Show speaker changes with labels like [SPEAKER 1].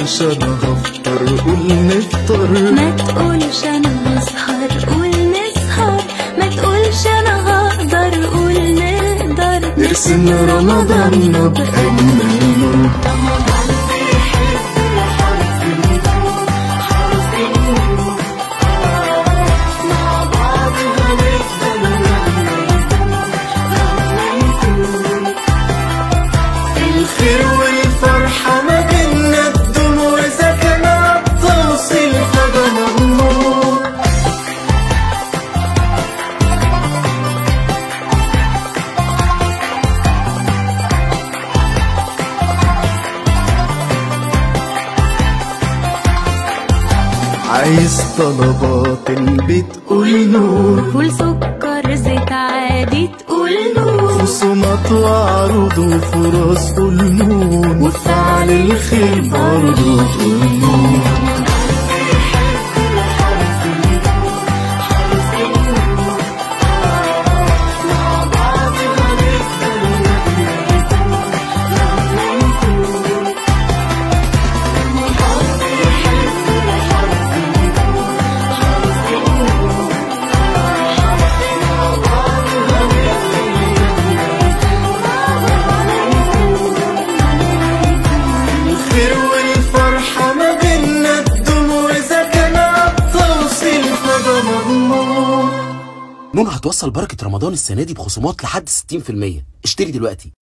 [SPEAKER 1] تقولش انا هفطر قول نفطر
[SPEAKER 2] ما تقولش انا هسهر قول نسهر ما تقولش انا هقدر قول نقدر
[SPEAKER 1] نرسم رمضان بأجمل الخير والفرحة ما بينا الدموع إذا كان عالتوصيل فده مضمون عايز طلبات البيت قول نور
[SPEAKER 2] فول سكر زيت عادي تقول نور
[SPEAKER 1] خصومات وعروض وفرص قول نون وفعل الخير برضه قول نون الخير والفرحة ما بينا الدموع إذا كان عالتوصيل فده مضمون
[SPEAKER 3] نون هتوصل بركة رمضان السنة دي بخصومات لحد 60% اشتري دلوقتي